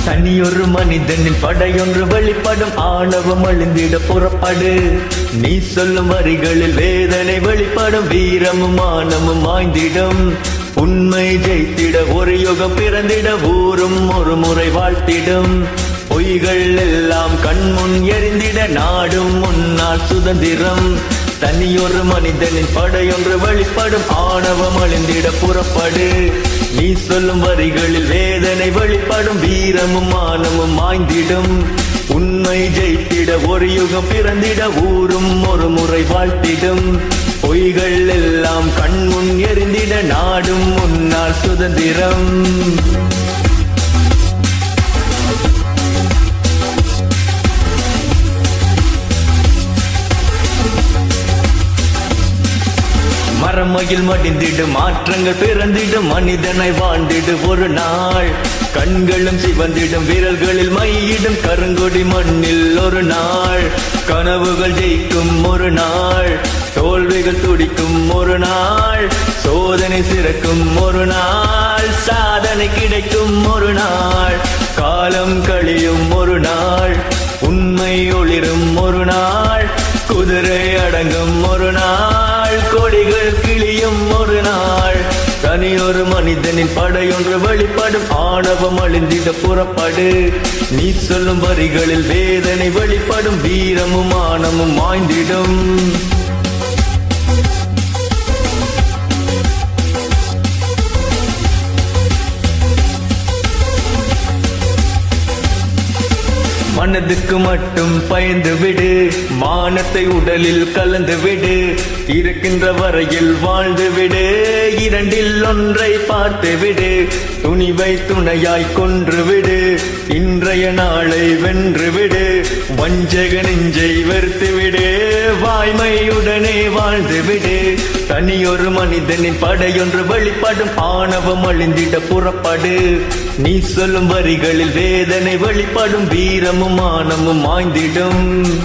தனியொரு மனிதனின் படையொன்று வெளிப்படும் ஆணவம் அழிந்திட புறப்படு நீ சொல்லும் வரிகளில் வேதனை வெளிப்படும் வீரமும் மானமும் மாய்ந்திடும் உண்மை ஜெயித்திட ஒரு யுகம் பிறந்திட ஊரும் ஒரு முறை வாழ்த்திடும் பொய்கள் எல்லாம் கண்முன் எரிந்திட நாடும் முன்னால் சுதந்திரம் தனியொரு மனிதனின் படையொன்று வெளிப்படும் ஆணவம் அழிந்திட புறப்படு நீ சொல்லும் வரிகளில் வேதனை வெளிப்படும் வீரமும் மானமும் மாய்ந்திடும் உண்மை ஜெயித்திட ஒரு யுகம் பிறந்திட ஊரும் ஒரு முறை வாழ்த்திடும் பொய்கள் எல்லாம் கண்முன் எரிந்திட நாடும் முன்னால் சுதந்திரம் மரமகில் மடிந்திடு மாற்றங்கள் பிறந்திடும் மனிதனை வாழ்ந்திடு ஒரு நாள் கண்களும் சிவந்திடும் விரல்களில் மையிடும் கருங்கொடி மண்ணில் ஒரு நாள் கனவுகள் ஜெயிக்கும் ஒரு நாள் தோல்விகள் துடிக்கும் ஒரு நாள் சோதனை சிறக்கும் ஒரு நாள் சாதனை கிடைக்கும் ஒரு நாள் காலம் கழியும் ஒரு நாள் உண்மை ஒளிரும் ஒரு நாள் குதிரை அடங்கும் ஒரு நாள் கொடிகள் கிளியும் ஒரு நாள் தனியொரு மனிதனின் படையொன்று வெளிப்படும் ஆணவம் அழிந்திட புறப்படு நீ சொல்லும் வரிகளில் வேதனை வெளிப்படும் வீரமும் மானமும் மாய்ந்திடும் மனதுக்கு மட்டும் பயந்து விடு மானத்தை உடலில் கலந்து விடு இருக்கின்ற வரையில் வாழ்ந்து விடு இரண்டில் ஒன்றை பார்த்து விடு துணிவை துணையாய் கொன்று விடு இன்றைய நாளை வென்று விடு வஞ்சக நெஞ்சை வெறுத்து விடு வாய்மையுடனே வாழ்ந்து விடு தனியொரு மனிதனின் படையொன்று வெளிப்படும் ஆணவம் அழிந்திட புறப்படு நீ சொல்லும் வரிகளில் வேதனை வெளிப்படும் வீரமும் மானமும் மாய்ந்திடும்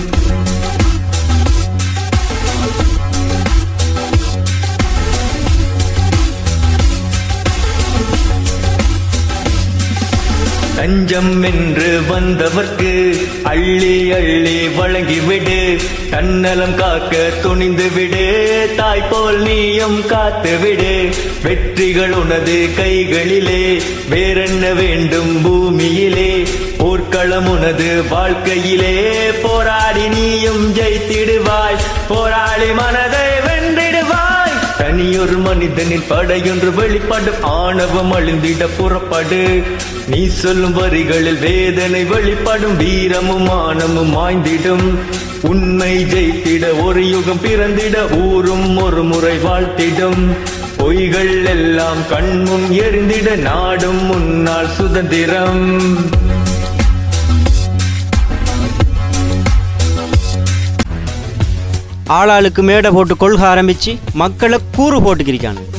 தஞ்சம் என்று வந்தவர்க்கு அள்ளி அள்ளி வழங்கிவிடு தன்னலம் காக்க துணிந்து விடு தாய் போல் நீயும் காத்து விடு வெற்றிகள் உனது கைகளிலே வேறென்ன வேண்டும் பூமியிலே போர்க்களம் உனது வாழ்க்கையிலே போராடி நீயும் ஜெயித்திடுவாய் போராடி மனதை வென்றிடுவாய் தனியொரு மனிதனின் படையொன்று வெளிப்படும் ஆணவம் அழிந்திட புறப்படு நீ சொல்லும் வரிகளில் வேதனை வெளிப்படும் வீரமும் மானமும் மாய்ந்திடும் உண்மை ஜெயித்திட ஒரு யுகம் பிறந்திட ஊரும் ஒரு முறை வாழ்த்திடும் பொய்கள் எல்லாம் கண்முன் எரிந்திட நாடும் முன்னால் சுதந்திரம் ஆளாளுக்கு மேடை போட்டு கொள்கை ஆரம்பித்து மக்களை கூறு போட்டுக்கிருக்கானு